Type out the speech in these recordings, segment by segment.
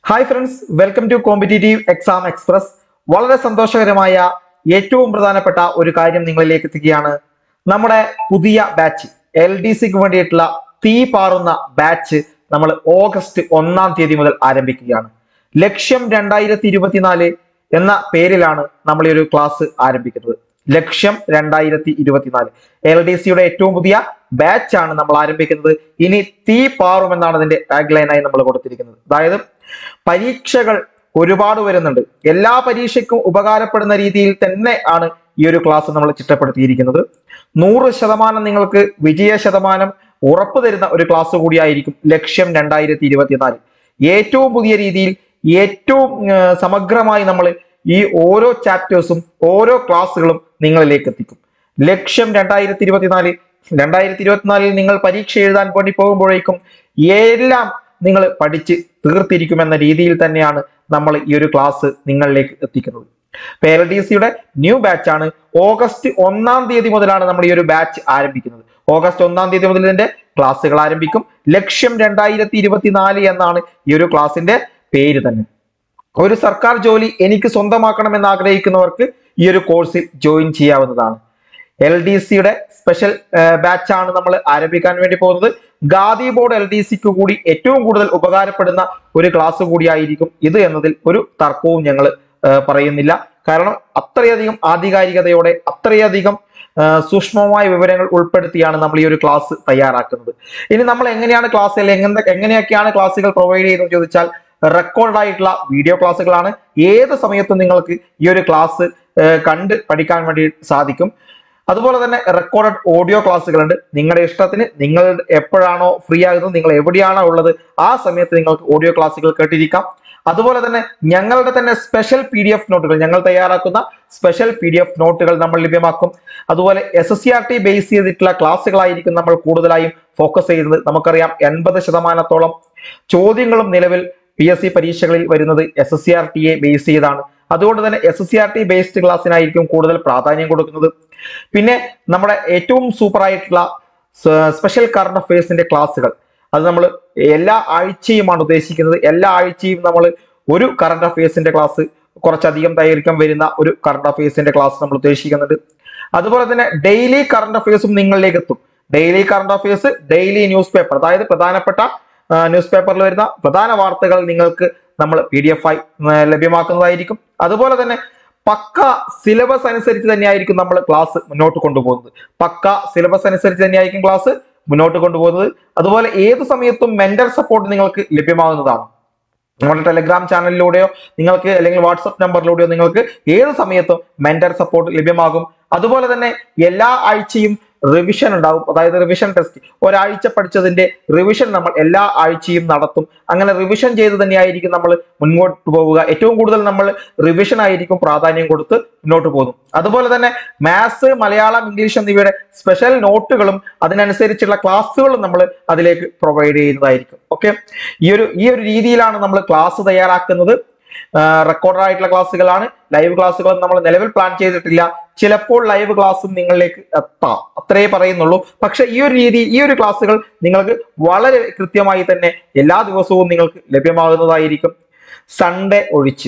hi friends welcome to competitive exam express വളരെ സന്തോഷകരമായ ഏറ്റവും പ്രധാനപ്പെട്ട ഒരു കാര്യം നിങ്ങളിലേക്ക് എത്തിക്കുകയാണ് നമ്മുടെ പുതിയ ബാച്ച് എൽ ഡി സിക്ക് വേണ്ടിയിട്ടുള്ള തീ പാറുന്ന ബാച്ച് നമ്മൾ ഓഗസ്റ്റ് ഒന്നാം തീയതി മുതൽ ആരംഭിക്കുകയാണ് ലക്ഷ്യം രണ്ടായിരത്തി ഇരുപത്തിനാല് എന്ന പേരിലാണ് നമ്മൾ ഈ ഒരു ക്ലാസ് ആരംഭിക്കുന്നത് ലക്ഷ്യം രണ്ടായിരത്തി ഇരുപത്തിനാല് എൽ ഡി സിയുടെ ഏറ്റവും പുതിയ ബാച്ച് ആണ് നമ്മൾ ആരംഭിക്കുന്നത് ഇനി തീ പാറും എന്നാണ് അതിന്റെ ടാഗ് ലൈനായി നമ്മൾ കൊടുത്തിരിക്കുന്നത് അതായത് പരീക്ഷകൾ ഒരുപാട് വരുന്നുണ്ട് എല്ലാ പരീക്ഷയ്ക്കും ഉപകാരപ്പെടുന്ന രീതിയിൽ തന്നെ ആണ് ഈ ഒരു ക്ലാസ് നമ്മൾ ചിട്ടപ്പെടുത്തിയിരിക്കുന്നത് നൂറ് ശതമാനം നിങ്ങൾക്ക് വിജയ ശതമാനം ഉറപ്പു തരുന്ന ഒരു ക്ലാസ് കൂടിയായിരിക്കും ലക്ഷ്യം രണ്ടായിരത്തി ഇരുപത്തിനാല് ഏറ്റവും പുതിയ രീതിയിൽ ഏറ്റവും ആ, സമഗ്രമായി നമ്മൾ ഈ ഓരോ ചാപ്റ്റേഴ്സും ഓരോ ക്ലാസ്സുകളും നിങ്ങളിലേക്ക് എത്തിക്കും ലക്ഷ്യം രണ്ടായിരത്തി ഇരുപത്തിനാല് രണ്ടായിരത്തി ഇരുപത്തിനാലിൽ നിങ്ങൾ പരീക്ഷ എഴുതാൻ വേണ്ടി പോകുമ്പോഴേക്കും എല്ലാം നിങ്ങൾ പഠിച്ച് തീർത്തിരിക്കുമെന്ന രീതിയിൽ തന്നെയാണ് നമ്മൾ ഈ ഒരു ക്ലാസ് നിങ്ങളിലേക്ക് എത്തിക്കുന്നത് ഇപ്പൊ എൽ ഡി സിയുടെ ന്യൂ ബാച്ച് ആണ് ഓഗസ്റ്റ് ഒന്നാം തീയതി മുതലാണ് നമ്മൾ ഈ ഒരു ബാച്ച് ആരംഭിക്കുന്നത് ഓഗസ്റ്റ് ഒന്നാം തീയതി മുതൽ ഇതിന്റെ ക്ലാസ്സുകൾ ആരംഭിക്കും ലക്ഷ്യം രണ്ടായിരത്തി ഇരുപത്തിനാല് എന്നാണ് ഈ ഒരു ക്ലാസിന്റെ പേര് തന്നെ ഒരു സർക്കാർ ജോലി എനിക്ക് സ്വന്തമാക്കണമെന്ന് ആഗ്രഹിക്കുന്നവർക്ക് ഈ ഒരു കോഴ്സിൽ ജോയിൻ ചെയ്യാവുന്നതാണ് എൽ ഡി സിയുടെ സ്പെഷ്യൽ ബാച്ച് ആണ് നമ്മൾ ആരംഭിക്കാൻ വേണ്ടി പോകുന്നത് ഗാദി ബോർഡ് എൽ ഡി സിക്ക് കൂടി ഏറ്റവും കൂടുതൽ ഉപകാരപ്പെടുന്ന ഒരു ക്ലാസ് കൂടിയായിരിക്കും ഇത് എന്നതിൽ ഒരു തർക്കവും ഞങ്ങൾ പറയുന്നില്ല കാരണം അത്രയധികം ആധികാരികതയോടെ അത്രയധികം ആ, സൂക്ഷ്മമായ വിവരങ്ങൾ ഉൾപ്പെടുത്തിയാണ് നമ്മൾ ഈ ഒരു ക്ലാസ് തയ്യാറാക്കുന്നത് ഇനി നമ്മൾ എങ്ങനെയാണ് ക്ലാസ്സിൽ എങ്ങനെ എങ്ങനെയൊക്കെയാണ് ക്ലാസ്സുകൾ പ്രൊവൈഡ് ചെയ്യുന്നത് ചോദിച്ചാൽ റെക്കോർഡ് ആയിട്ടുള്ള വീഡിയോ ക്ലാസ്സുകളാണ് ഏത് സമയത്തും നിങ്ങൾക്ക് ഈ ഒരു ക്ലാസ് കണ്ട് പഠിക്കാൻ വേണ്ടി സാധിക്കും അതുപോലെ തന്നെ റെക്കോർഡഡ് ഓഡിയോ ക്ലാസ്സുകളുണ്ട് നിങ്ങളുടെ ഇഷ്ടത്തിന് നിങ്ങൾ എപ്പോഴാണോ ഫ്രീ ആകുന്നത് നിങ്ങൾ എവിടെയാണോ ഉള്ളത് ആ സമയത്ത് നിങ്ങൾക്ക് ഓഡിയോ ക്ലാസ്സുകൾ കേട്ടിരിക്കാം അതുപോലെ തന്നെ ഞങ്ങളുടെ തന്നെ സ്പെഷ്യൽ പി ഡി എഫ് നോട്ടുകൾ ഞങ്ങൾ തയ്യാറാക്കുന്ന സ്പെഷ്യൽ പി ഡി എഫ് നോട്ടുകൾ നമ്മൾ ലഭ്യമാക്കും അതുപോലെ S S C R T base ചെയ്തിട്ടുള്ള ക്ലാസ്സുകളായിരിക്കും നമ്മൾ കൂടുതലായും ഫോക്കസ് ചെയ്യുന്നത് നമുക്കറിയാം എൺപത് ശതമാനത്തോളം ചോദ്യങ്ങളും നിലവിൽ പി എസ് സി പരീക്ഷകളിൽ വരുന്നത് എസ് എസ് സി ആർ ടിയെ ബേസ് ചെയ്താണ് അതുകൊണ്ട് തന്നെ S S C R T based ക്ലാസ്സിനായിരിക്കും കൂടുതൽ പ്രാധാന്യം കൊടുക്കുന്നത് പിന്നെ നമ്മുടെ ഏറ്റവും സൂപ്പർ ആയിട്ടുള്ള സ്പെഷ്യൽ കറണ്ട് അഫയേഴ്സിന്റെ ക്ലാസ്സുകൾ അത് നമ്മൾ എല്ലാ ആഴ്ചയുമാണ് ഉദ്ദേശിക്കുന്നത് എല്ലാ ആഴ്ചയും നമ്മൾ ഒരു കറണ്ട് അഫയേഴ്സിന്റെ ക്ലാസ് കുറച്ചധികം ദൈർഘ്യം വരുന്ന ഒരു കറണ്ട് അഫയേഴ്സിന്റെ ക്ലാസ് നമ്മൾ ഉദ്ദേശിക്കുന്നുണ്ട് അതുപോലെ തന്നെ ഡെയിലി കറണ്ട് അഫയേഴ്സും നിങ്ങളിലേക്ക് എത്തും daily current affairs daily newspaper അതായത് പ്രധാനപ്പെട്ട ന്യൂസ് പേപ്പറിൽ വരുന്ന പ്രധാന വാർത്തകൾ നിങ്ങൾക്ക് നമ്മൾ പി ഡി എഫ് ആയി ആ, ലഭ്യമാക്കുന്നതായിരിക്കും അതുപോലെ തന്നെ പക്ക സിലബസ് അനുസരിച്ച് തന്നെയായിരിക്കും നമ്മൾ ക്ലാസ് മുന്നോട്ട് കൊണ്ടുപോകുന്നത് പക്ക സിലബസ് അനുസരിച്ച് തന്നെയായിരിക്കും ക്ലാസ് മുന്നോട്ട് കൊണ്ടുപോകുന്നത് അതുപോലെ ഏത് സമയത്തും മെന്റൽ സപ്പോർട്ട് നിങ്ങൾക്ക് ലഭ്യമാകുന്നതാണ് നമ്മുടെ ടെലഗ്രാം ചാനലിലൂടെയോ നിങ്ങൾക്ക് അല്ലെങ്കിൽ വാട്സപ്പ് നമ്പറിലൂടെയോ നിങ്ങൾക്ക് ഏത് സമയത്തും മെന്റർ സപ്പോർട്ട് ലഭ്യമാകും അതുപോലെ തന്നെ എല്ലാ ആഴ്ചയും റിവിഷൻ ഉണ്ടാവും അതായത് റിവിഷൻ ടെസ്റ്റ് ഒരാഴ്ച പഠിച്ചതിന്റെ റിവിഷൻ നമ്മൾ എല്ലാ ആഴ്ചയും നടത്തും അങ്ങനെ റിവിഷൻ ചെയ്ത് തന്നെയായിരിക്കും നമ്മൾ മുന്നോട്ട് പോവുക ഏറ്റവും കൂടുതൽ നമ്മൾ റിവിഷൻ ആയിരിക്കും പ്രാധാന്യം കൊടുത്ത് മുന്നോട്ട് പോകും അതുപോലെ തന്നെ മാത്സ് മലയാളം ഇംഗ്ലീഷ് എന്നിവയുടെ സ്പെഷ്യൽ നോട്ടുകളും അതിനനുസരിച്ചുള്ള ക്ലാസ്സുകളും നമ്മൾ അതിലേക്ക് പ്രൊവൈഡ് ചെയ്യുന്നതായിരിക്കും ഓക്കെ ഈ ഒരു ഈ ഒരു രീതിയിലാണ് നമ്മൾ ക്ലാസ് തയ്യാറാക്കുന്നത് റെക്കോർഡ് ആയിട്ടുള്ള ക്ലാസ്സുകളാണ് ലൈവ് ക്ലാസ്സുകൾ നമ്മൾ നിലവിൽ പ്ലാൻ ചെയ്തിട്ടില്ല ചിലപ്പോൾ ലൈവ് ക്ലാസ്സും നിങ്ങളിലേക്ക് എത്താം അത്രേ പറയുന്നുള്ളൂ പക്ഷെ ഈ ഒരു രീതി ഈ ഒരു ക്ലാസ്സുകൾ നിങ്ങൾക്ക് വളരെ കൃത്യമായി തന്നെ എല്ലാ ദിവസവും നിങ്ങൾക്ക് ലഭ്യമാകുന്നതായിരിക്കും സൺഡേ ഒഴിച്ച്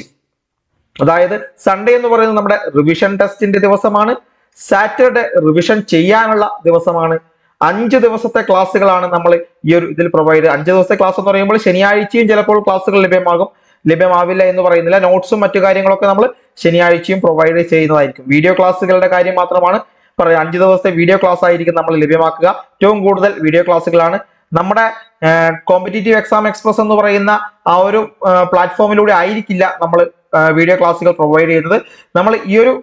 അതായത് സൺഡേ എന്ന് പറയുന്നത് നമ്മുടെ റിവിഷൻ ടെസ്റ്റിന്റെ ദിവസമാണ് സാറ്റർഡേ റിവിഷൻ ചെയ്യാനുള്ള ദിവസമാണ് അഞ്ച് ദിവസത്തെ ക്ലാസ്സുകളാണ് നമ്മൾ ഈ ഒരു ഇതിൽ പ്രൊവൈഡ് അഞ്ച് ദിവസത്തെ ക്ലാസ് എന്ന് പറയുമ്പോൾ ശനിയാഴ്ചയും ചിലപ്പോൾ ക്ലാസ്സുകൾ ലഭ്യമാകും ലഭ്യമാവില്ല എന്ന് പറയുന്നില്ല നോട്ട്സും മറ്റു കാര്യങ്ങളൊക്കെ നമ്മൾ ശനിയാഴ്ചയും പ്രൊവൈഡ് ചെയ്യുന്നതായിരിക്കും വീഡിയോ ക്ലാസ്സുകളുടെ കാര്യം മാത്രമാണ് പറയുക അഞ്ച് ദിവസത്തെ വീഡിയോ ക്ലാസ് ആയിരിക്കും നമ്മൾ ലഭ്യമാക്കുക ഏറ്റവും കൂടുതൽ വീഡിയോ ക്ലാസ്സുകളാണ് നമ്മുടെ കോമ്പറ്റേറ്റീവ് എക്സാം എക്സ്പ്രസ് എന്ന് പറയുന്ന ആ ഒരു പ്ലാറ്റ്ഫോമിലൂടെ ആയിരിക്കില്ല നമ്മൾ വീഡിയോ ക്ലാസ്സുകൾ പ്രൊവൈഡ് ചെയ്യുന്നത് നമ്മൾ ഈ ഒരു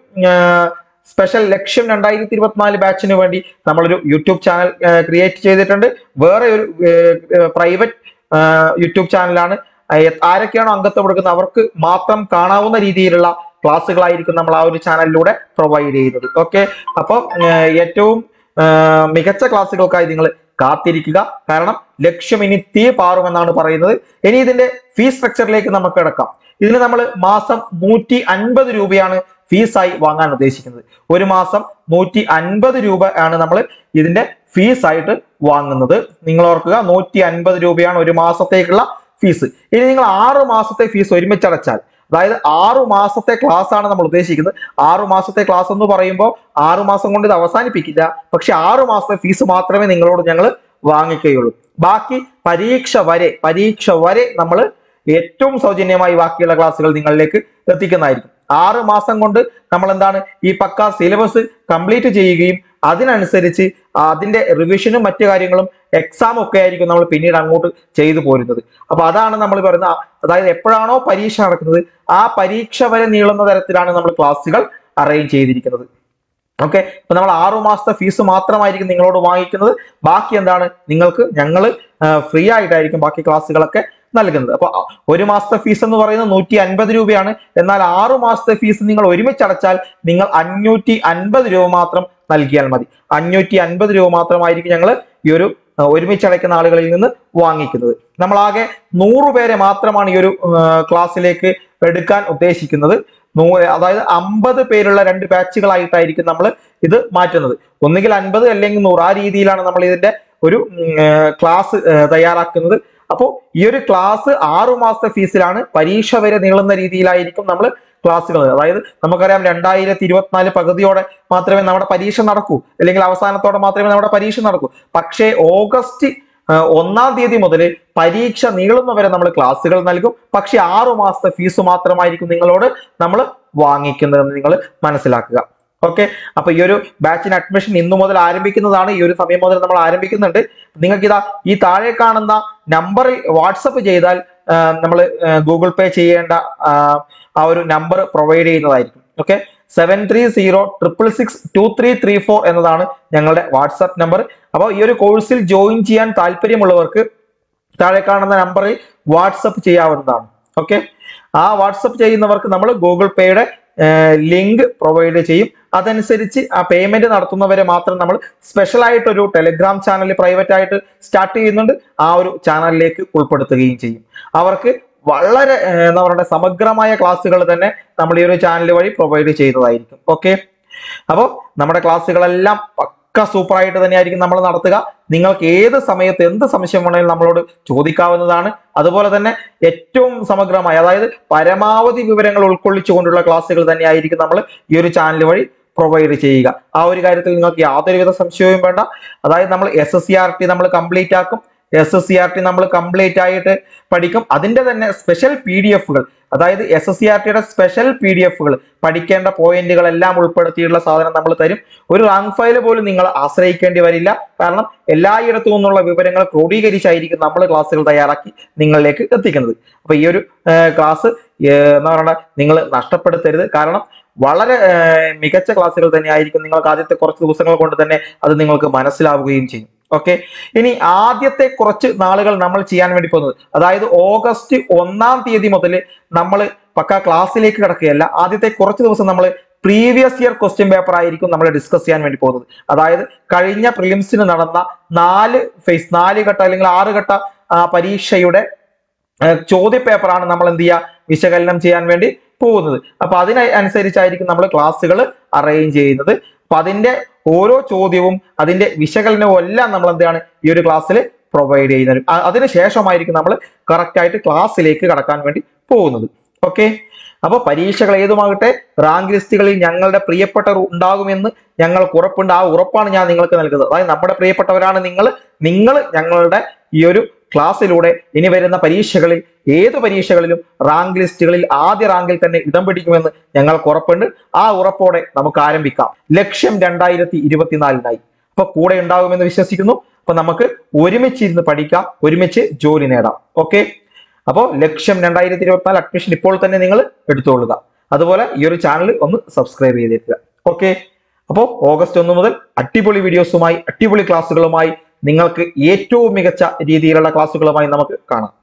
സ്പെഷ്യൽ ലക്ഷ്യം രണ്ടായിരത്തി ഇരുപത്തിനാല് ബാച്ചിന് വേണ്ടി നമ്മളൊരു യൂട്യൂബ് ചാനൽ ക്രിയേറ്റ് ചെയ്തിട്ടുണ്ട് വേറെ ഒരു പ്രൈവറ്റ് യൂട്യൂബ് ചാനലാണ് ഏ- ആരൊക്കെയാണോ അംഗത്വം എടുക്കുന്നത് അവർക്ക് മാത്രം കാണാവുന്ന രീതിയിലുള്ള ക്ലാസ്സുകളായിരിക്കും നമ്മൾ ആ ഒരു ചാനലിലൂടെ പ്രൊവൈഡ് ചെയ്യുന്നത് ഓക്കെ അപ്പോൾ ഏറ്റവും ആ, മികച്ച ക്ലാസ്സുകൾക്കായി നിങ്ങൾ കാത്തിരിക്കുക കാരണം ലക്ഷ്യം ഇനി തീ പാറുമെന്നാണ് പറയുന്നത് ഇനി ഇതിന്റെ ഫീസ് സ്ട്രക്ചറിലേക്ക് നമുക്ക് കിടക്കാം ഇതിന് നമ്മൾ മാസം നൂറ്റി അൻപത് രൂപയാണ് ഫീസായി വാങ്ങാൻ ഉദ്ദേശിക്കുന്നത് ഒരു മാസം നൂറ്റി അൻപത് രൂപ ആണ് നമ്മൾ ഇതിന്റെ ഫീസ് ആയിട്ട് വാങ്ങുന്നത് നിങ്ങൾ ഓർക്കുക നൂറ്റി അൻപത് രൂപയാണ് ഒരു മാസത്തേക്കുള്ള ഫീസ് ഇനി നിങ്ങൾ ആറ് മാസത്തെ ഫീസ് ഒരുമിച്ച് അടച്ചാൽ അതായത് ആറു മാസത്തെ ക്ലാസ് ആണ് നമ്മൾ ഉദ്ദേശിക്കുന്നത് ആറു മാസത്തെ ക്ലാസ് എന്ന് പറയുമ്പോൾ ആറു മാസം കൊണ്ട് ഇത് അവസാനിപ്പിക്കില്ല പക്ഷെ ആറു മാസത്തെ ഫീസ് മാത്രമേ നിങ്ങളോട് ഞങ്ങൾ വാങ്ങിക്കുകയുള്ളൂ ബാക്കി പരീക്ഷ വരെ പരീക്ഷ വരെ നമ്മൾ ഏറ്റവും സൗജന്യമായി ബാക്കിയുള്ള ക്ലാസ്സുകൾ നിങ്ങളിലേക്ക് എത്തിക്കുന്നതായിരിക്കും ആറ് മാസം കൊണ്ട് നമ്മൾ എന്താണ് ഈ പക്ക സിലബസ് കംപ്ലീറ്റ് ചെയ്യുകയും അതിനനുസരിച്ച് അതിന്റെ റിവിഷനും മറ്റു കാര്യങ്ങളും എക്സാം ഒക്കെ ആയിരിക്കും നമ്മൾ പിന്നീട് അങ്ങോട്ട് ചെയ്തു പോരുന്നത് അപ്പൊ അതാണ് നമ്മൾ പറയുന്ന അതായത് എപ്പോഴാണോ പരീക്ഷ നടക്കുന്നത് ആ പരീക്ഷ വരെ നീളുന്ന തരത്തിലാണ് നമ്മൾ ക്ലാസ്സുകൾ അറേഞ്ച് ചെയ്തിരിക്കുന്നത് ഓക്കെ ഇപ്പൊ നമ്മൾ ആറു മാസത്തെ ഫീസ് മാത്രമായിരിക്കും നിങ്ങളോട് വാങ്ങിക്കുന്നത് ബാക്കി എന്താണ് നിങ്ങൾക്ക് ഞങ്ങൾ ഫ്രീ ആയിട്ടായിരിക്കും ബാക്കി ക്ലാസ്സുകളൊക്കെ നൽകുന്നത് അപ്പൊ അ- ഒരു മാസത്തെ ഫീസ് എന്ന് പറയുന്നത് നൂറ്റി അൻപത് രൂപയാണ് എന്നാൽ ആറു മാസത്തെ ഫീസ് നിങ്ങൾ ഒരുമിച്ച് അടച്ചാൽ നിങ്ങൾ അഞ്ഞൂറ്റി അൻപത് രൂപ മാത്രം നൽകിയാൽ മതി അഞ്ഞൂറ്റി അൻപത് രൂപ മാത്രമായിരിക്കും ഞങ്ങൾ ഈ ഒരു ആ, ഒരുമിച്ച് അടയ്ക്കുന്ന ആളുകളിൽ നിന്ന് വാങ്ങിക്കുന്നത് നമ്മളാകെ നൂറ് പേരെ മാത്രമാണ് ഈ ഒരു ആ, ക്ലാസ്സിലേക്ക് എടുക്കാൻ ഉദ്ദേശിക്കുന്നത് നൂ അതായത് അമ്പത് പേരുള്ള രണ്ട് ബാച്ചുകളായിട്ടായിരിക്കും നമ്മൾ ഇത് മാറ്റുന്നത് ഒന്നുകിൽ അൻപത് അല്ലെങ്കിൽ നൂറ് ആ രീതിയിലാണ് നമ്മൾ ഇതിന്റെ ഒരു ഉം, ആ, ക്ലാസ് ആ, തയ്യാറാക്കുന്നത് അപ്പോൾ ഈ ഒരു ക്ലാസ് ആറു മാസത്തെ ഫീസിലാണ് പരീക്ഷ വരെ നീളുന്ന രീതിയിലായിരിക്കും നമ്മൾ ക്ലാസ്സുകൾ അതായത് നമുക്കറിയാം രണ്ടായിരത്തി ഇരുപത്തിനാല് പകുതിയോടെ മാത്രമേ നമ്മുടെ പരീക്ഷ നടക്കൂ അല്ലെങ്കിൽ അവസാനത്തോടെ മാത്രമേ നമ്മുടെ പരീക്ഷ നടക്കൂ പക്ഷേ ഓഗസ്റ്റ് ആ, ഒന്നാം തീയതി മുതൽ പരീക്ഷ നീളുന്നവരെ നമ്മൾ ക്ലാസ്സുകൾ നൽകും പക്ഷെ ആറു മാസത്തെ ഫീസ് മാത്രമായിരിക്കും നിങ്ങളോട് നമ്മൾ വാങ്ങിക്കുന്നതെന്ന് നിങ്ങൾ മനസ്സിലാക്കുക ഓക്കെ അപ്പൊ ഈ ഒരു ബാച്ചിന് അഡ്മിഷൻ ഇന്നു മുതൽ ആരംഭിക്കുന്നതാണ് ഈ ഒരു സമയം മുതൽ നമ്മൾ ആരംഭിക്കുന്നുണ്ട് നിങ്ങൾക്ക് ഇതാ ഈ താഴെ കാണുന്ന നമ്പറിൽ വാട്സപ്പ് ചെയ്താൽ നമ്മൾ ഗൂഗിൾ പേ ചെയ്യേണ്ട ആ, ആ ഒരു നമ്പർ പ്രൊവൈഡ് ചെയ്യുന്നതായിരിക്കും okay seven three zero triple six two three three four എന്നതാണ് ഞങ്ങളുടെ വാട്സാപ്പ് നമ്പർ അപ്പോൾ ഈ ഒരു കോഴ്സിൽ ജോയിൻ ചെയ്യാൻ താല്പര്യമുള്ളവർക്ക് താഴെ കാണുന്ന നമ്പറിൽ വാട്സപ്പ് ചെയ്യാവുന്നതാണ് ഓക്കെ ആ വാട്സപ്പ് ചെയ്യുന്നവർക്ക് നമ്മൾ ഗൂഗിൾ പേയുടെ ലിങ്ക് പ്രൊവൈഡ് ചെയ്യും അതനുസരിച്ച് ആ പേയ്മെന്റ് നടത്തുന്നവരെ മാത്രം നമ്മൾ സ്പെഷ്യൽ ആയിട്ടൊരു ടെലിഗ്രാം ചാനൽ പ്രൈവറ്റ് ആയിട്ട് സ്റ്റാർട്ട് ചെയ്യുന്നുണ്ട് ആ ഒരു ചാനലിലേക്ക് ഉൾപ്പെടുത്തുകയും ചെയ്യും അവർക്ക് വളരെ ഏർ, എന്താ പറയുക സമഗ്രമായ ക്ലാസ്സുകൾ തന്നെ നമ്മൾ ഈ ഒരു ചാനൽ വഴി പ്രൊവൈഡ് ചെയ്യുന്നതായിരിക്കും ഓക്കെ അപ്പോൾ നമ്മുടെ ക്ലാസ്സുകളെല്ലാം പക്ക സൂപ്പർ ആയിട്ട് തന്നെയായിരിക്കും നമ്മൾ നടത്തുക നിങ്ങൾക്ക് ഏത് സമയത്ത് എന്ത് സംശയം വേണമെങ്കിലും നമ്മളോട് ചോദിക്കാവുന്നതാണ് അതുപോലെ തന്നെ ഏറ്റവും സമഗ്രമായ അതായത് പരമാവധി വിവരങ്ങൾ ഉൾക്കൊള്ളിച്ചുകൊണ്ടുള്ള ക്ലാസ്സുകൾ തന്നെയായിരിക്കും നമ്മൾ ഈ ഒരു ചാനൽ വഴി പ്രൊവൈഡ് ചെയ്യുക ആ ഒരു കാര്യത്തിൽ നിങ്ങൾക്ക് യാതൊരുവിധ സംശയവും വേണ്ട അതായത് നമ്മൾ S S C R T നമ്മൾ കംപ്ലീറ്റ് ആക്കും S S C R T നമ്മൾ കംപ്ലീറ്റ് ആയിട്ട് പഠിക്കും അതിന്റെ തന്നെ സ്പെഷ്യൽ പി ഡി എഫുകൾ അതായത് എസ് എസ് സി ആർ ടിയുടെ സ്പെഷ്യൽ പി ഡി എഫുകൾ പഠിക്കേണ്ട പോയിന്റുകൾ എല്ലാം ഉൾപ്പെടുത്തിയിട്ടുള്ള സാധനം നമ്മൾ തരും ഒരു റാങ്ക് ഫയൽ പോലും നിങ്ങൾ ആശ്രയിക്കേണ്ടി വരില്ല കാരണം എല്ലായിടത്തു നിന്നുള്ള വിവരങ്ങൾ ക്രോഡീകരിച്ചായിരിക്കും നമ്മൾ ക്ലാസ്സുകൾ തയ്യാറാക്കി നിങ്ങളിലേക്ക് എത്തിക്കുന്നത് അപ്പൊ ഈ ഒരു ക്ലാസ് എന്താ പറയുക നിങ്ങൾ നഷ്ടപ്പെടുത്തരുത് കാരണം വളരെ ഏർ, മികച്ച ക്ലാസ്സുകൾ തന്നെയായിരിക്കും നിങ്ങൾക്ക് ആദ്യത്തെ കുറച്ച് ദിവസങ്ങൾ കൊണ്ട് തന്നെ അത് നിങ്ങൾക്ക് മനസ്സിലാവുകയും ചെയ്യും ഓക്കെ ഇനി ആദ്യത്തെ കുറച്ച് നാളുകൾ നമ്മൾ ചെയ്യാൻ വേണ്ടി പോകുന്നത് അതായത് ഓഗസ്റ്റ് ഒന്നാം തീയതി മുതൽ നമ്മൾ പക്ക ക്ലാസ്സിലേക്ക് കിടക്കുകയല്ല ആദ്യത്തെ കുറച്ച് ദിവസം നമ്മൾ പ്രീവിയസ് ഇയർ ക്വസ്റ്റ്യൻ പേപ്പർ ആയിരിക്കും നമ്മൾ ഡിസ്കസ് ചെയ്യാൻ വേണ്ടി പോകുന്നത് അതായത് കഴിഞ്ഞ പ്രിലിംസിന് നടന്ന നാല് ഫേസ് നാല് ഘട്ട അല്ലെങ്കിൽ ആറ് ഘട്ട ആ, പരീക്ഷയുടെ ചോദ്യ പേപ്പറാണ് നമ്മൾ എന്ത് ചെയ്യുക വിശകലനം ചെയ്യാൻ വേണ്ടി പോകുന്നത് അപ്പൊ അതിന് അനുസരിച്ചായിരിക്കും നമ്മൾ ക്ലാസ്സുകൾ അറേഞ്ച് ചെയ്യുന്നത് അപ്പൊ അതിന്റെ ഓരോ ചോദ്യവും അതിന്റെ വിശകലനവും എല്ലാം നമ്മൾ എന്താണ് ഈ ഒരു ക്ലാസ്സിൽ പ്രൊവൈഡ് ചെയ്യുന്നത് അ- അതിന് ശേഷമായിരിക്കും നമ്മൾ കറക്റ്റ് ആയിട്ട് ക്ലാസ്സിലേക്ക് കടക്കാൻ വേണ്ടി പോകുന്നത് ഓക്കെ അപ്പൊ പരീക്ഷകൾ ഏതുമാകട്ടെ റാങ്ക് ലിസ്റ്റുകളിൽ ഞങ്ങളുടെ പ്രിയപ്പെട്ടവർ ഉണ്ടാകുമെന്ന് ഞങ്ങൾക്ക് ഉറപ്പുണ്ട് ആ ഉറപ്പാണ് ഞാൻ നിങ്ങൾക്ക് നൽകുന്നത് അതായത് നമ്മുടെ പ്രിയപ്പെട്ടവരാണ് നിങ്ങൾ നിങ്ങൾ ഞങ്ങളുടെ ഈ ഒരു ക്ലാസ്സിലൂടെ ഇനി വരുന്ന പരീക്ഷകളിൽ ഏത് പരീക്ഷകളിലും റാങ്ക് ലിസ്റ്റുകളിൽ ആദ്യ റാങ്കിൽ തന്നെ ഇടം പിടിക്കുമെന്ന് ഞങ്ങൾക്ക് ഉറപ്പുണ്ട് ആ ഉറപ്പോടെ നമുക്ക് ആരംഭിക്കാം ലക്ഷ്യം രണ്ടായിരത്തി ഇരുപത്തിനാലിനായി അപ്പൊ കൂടെ ഉണ്ടാകുമെന്ന് വിശ്വസിക്കുന്നു അപ്പൊ നമുക്ക് ഒരുമിച്ചിരുന്ന് പഠിക്കാം ഒരുമിച്ച് ജോലി നേടാം ഓക്കെ അപ്പോൾ ലക്ഷ്യം രണ്ടായിരത്തി ഇരുപത്തിനാല് അഡ്മിഷൻ ഇപ്പോൾ തന്നെ നിങ്ങൾ എടുത്തുകൊള്ളുക അതുപോലെ ഈ ഒരു ചാനൽ ഒന്ന് സബ്സ്ക്രൈബ് ചെയ്തേക്കുക ഓക്കെ അപ്പോൾ ഓഗസ്റ്റ് ഒന്ന് മുതൽ അടിപൊളി വീഡിയോസുമായി അടിപൊളി ക്ലാസ്സുകളുമായി നിങ്ങൾക്ക് ഏറ്റവും മികച്ച രീതിയിലുള്ള ക്ലാസ്സുകളുമായി നമുക്ക് കാണാം